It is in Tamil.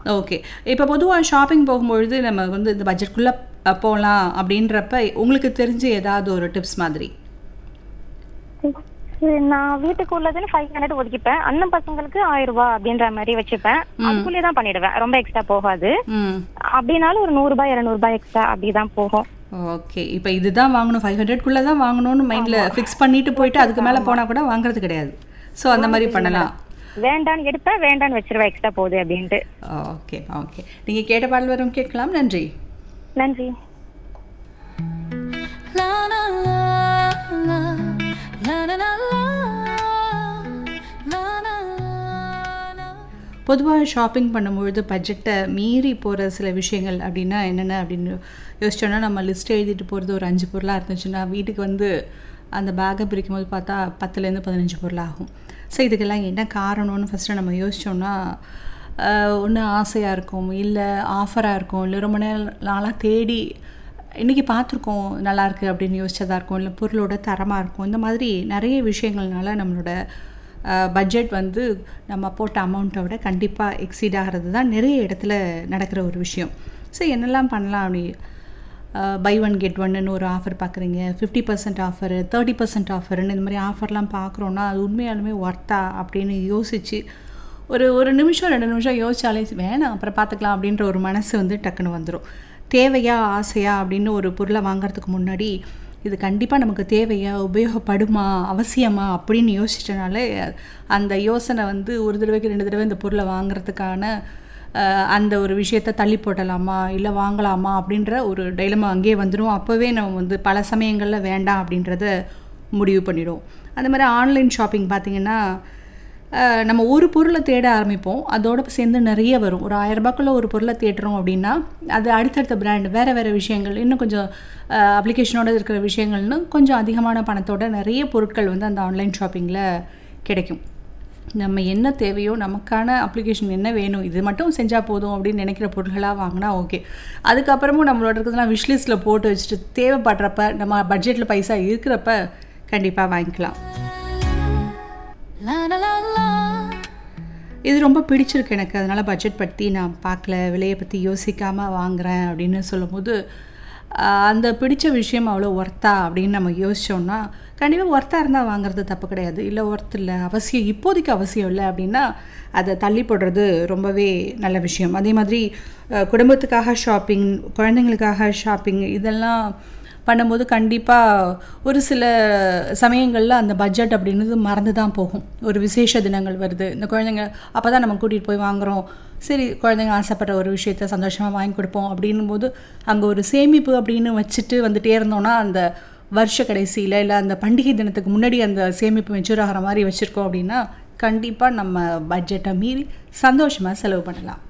ஓகே இப்போ பொதுவாக ஷாப்பிங் போகும்பொழுது நம்ம வந்து இந்த பட்ஜெட்குள்ளே போகலாம் அப்படின்றப்ப உங்களுக்கு தெரிஞ்ச ஏதாவது ஒரு டிப்ஸ் மாதிரி சரி, நான் வீட்டுக்கு உள்ளதுன்னு ஃபைவ் ஹண்ட்ரட் ஒதுக்கிப்பேன் அண்ணன் பசங்களுக்கு ஆயிரம் ரூபாய் அப்படின்ற மாதிரி வச்சுப்பேன் அதுக்குள்ளே தான் பண்ணிடுவேன் ரொம்ப எக்ஸ்ட்ரா போகாது ம் அப்படின்னாலும் ஒரு நூறு ரூபாய் இருநூறு ரூபாய் எக்ஸ்ட்ரா அப்படிதான் போகும் ஓகே இப்போ இதுதான் வாங்கணும் ஃபைவ் ஹண்ட்ரட்குள்ளே தான் வாங்கணும்னு மைண்டில் ஃபிக்ஸ் பண்ணிட்டு போயிட்டு அதுக்கு மேலே போனால் கூட வாங்குறது கிடையாது ஸோ அந்த மாதிரி பண்ணலாம் வேண்டான்னு எடுப்பேன் வேண்டான்னு வச்சிருவேன் எக்ஸ்ட்ரா போகுது அப்படின்ட்டு ஓகே ஓகே நீங்கள் கேட்ட பாடல் வரும் கேட்கலாம் நன்றி நன்றி La la la la la la la la la la la பொதுவாக ஷாப்பிங் பண்ணும்பொழுது பட்ஜெட்டை மீறி போகிற சில விஷயங்கள் அப்படின்னா என்னென்ன அப்படின்னு யோசிச்சோன்னா நம்ம லிஸ்ட் எழுதிட்டு போகிறது ஒரு அஞ்சு பொருளாக இருந்துச்சுன்னா வீட்டுக்கு வந்து அந்த பேக்கை பிரிக்கும் போது பார்த்தா பத்துலேருந்து பதினஞ்சு பொருள் ஆகும் ஸோ இதுக்கெல்லாம் என்ன காரணம்னு ஃபஸ்ட்டு நம்ம யோசிச்சோன்னா ஒன்று ஆசையாக இருக்கும் இல்லை ஆஃபராக இருக்கும் இல்லை ரொம்ப நேரம் நாளாக தேடி இன்றைக்கி பார்த்துருக்கோம் நல்லாயிருக்கு அப்படின்னு யோசிச்சதாக இருக்கும் இல்லை பொருளோட தரமாக இருக்கும் இந்த மாதிரி நிறைய விஷயங்கள்னால நம்மளோட பட்ஜெட் வந்து நம்ம போட்ட அமௌண்ட்டை விட கண்டிப்பாக எக்ஸீட் ஆகிறது தான் நிறைய இடத்துல நடக்கிற ஒரு விஷயம் ஸோ என்னெல்லாம் பண்ணலாம் அப்படி பை ஒன் கெட் ஒன்னு ஒரு ஆஃபர் பார்க்குறீங்க fifty percent offer thirty percent ஆஃபர்னு இந்த மாதிரி ஆஃபர்லாம் பார்க்குறோன்னா அது உண்மையாலுமே ஒர்த்தா அப்படின்னு யோசித்து ஒரு ஒரு நிமிஷம் ரெண்டு நிமிஷம் யோசிச்சாலே வேணாம் அப்புறம் பார்த்துக்கலாம் அப்படின்ற ஒரு மனசு வந்து டக்குன்னு வந்துடும் தேவையா ஆசையா அப்படின்னு ஒரு பொருளை வாங்குறதுக்கு முன்னாடி இது கண்டிப்பாக நமக்கு தேவையா உபயோகப்படுமா அவசியமா அப்படின்னு யோசிச்சனாலே அந்த யோசனை வந்து ஒரு தடவைக்கு ரெண்டு தடவை இந்த பொருளை வாங்குறதுக்கான அஹ், அந்த ஒரு விஷயத்தை தள்ளி போடலாமா இல்லை வாங்கலாமா அப்படின்ற ஒரு டைலமா அங்கேயே வந்துடும் அப்போவே நம்ம வந்து பல சமயங்களில் வேண்டாம் அப்படின்றத முடிவு பண்ணிடும் அந்த மாதிரி ஆன்லைன் ஷாப்பிங் பார்த்திங்கன்னா அஹ், நம்ம ஒரு பொருளை தேட ஆரம்பிப்போம் அதோட சேர்ந்து நிறைய வரும் ஒரு ஆயிரம் ரூபாய்க்குள்ள ஒரு பொருளை தேடுறோம் அப்படின்னா அது அடுத்தடுத்த பிராண்ட் வேறு வேறு விஷயங்கள் இன்னும் கொஞ்சம் அப்ளிகேஷனோட இருக்கிற விஷயங்கள்னு கொஞ்சம் அதிகமான பணத்தோட நிறைய பொருட்கள் வந்து அந்த ஆன்லைன் ஷாப்பிங்கில் கிடைக்கும் நம்ம என்ன தேவையோ நமக்கான அப்ளிகேஷன் என்ன வேணும் இது மட்டும் செஞ்சால் போதும் அப்படின்னு நினைக்கிற பொருட்களாக வாங்கினா ஓகே அதுக்கப்புறமும் நம்மளோட இருக்கிறதெல்லாம் விஷ்லிஸ்ட்டில் போட்டு வச்சுட்டு தேவைப்படுறப்ப நம்ம பட்ஜெட்டில் பைசா இருக்கிறப்ப கண்டிப்பாக வாங்கிக்கலாம் la la la la இது ரொம்ப பிடிச்சிருக்கு எனக்கு அதனால் பட்ஜெட் பற்றி நான் பார்க்கல விலையை பற்றி யோசிக்காமல் வாங்குறேன் அப்படின்னு சொல்லும்போது ஆஹ், அந்த பிடிச்ச விஷயம் அவ்வளோ ஒர்த்தா அப்படின்னு நம்ம யோசிச்சோம்னா கண்டிப்பாக ஒர்த்தாக இருந்தால் வாங்குறது தப்பு கிடையாது இல்லை ஒர்த் இல்லை அவசியம் இப்போதைக்கு அவசியம் இல்லை அப்படின்னா அதை தள்ளி போடுறது ரொம்பவே நல்ல விஷயம் அதே மாதிரி ஆஹ், குடும்பத்துக்காக ஷாப்பிங் குழந்தைங்களுக்காக ஷாப்பிங் இதெல்லாம் பண்ணும்போது கண்டிப்பாக ஒரு சில சமயங்களில் அந்த பட்ஜெட் அப்படின்றது மறந்து தான் போகும் ஒரு விசேஷ தினங்கள் வருது இந்த குழந்தைங்க அப்போ தான் நம்ம கூட்டிகிட்டு போய் வாங்குகிறோம் சரி குழந்தைங்க ஆசைப்படுற ஒரு விஷயத்த சந்தோஷமாக வாங்கி கொடுப்போம் அப்படின்னும் போது அங்கே ஒரு சேமிப்பு அப்படின்னு வச்சுட்டு வந்துட்டே இருந்தோம்னா அந்த வருஷ கடைசியில் இல்லை அந்த பண்டிகை தினத்துக்கு முன்னாடி அந்த சேமிப்பு மெச்சூர் ஆகிற மாதிரி வச்சுருக்கோம் அப்படின்னா கண்டிப்பாக நம்ம பட்ஜெட்டை மீறி சந்தோஷமாக செலவு பண்ணலாம்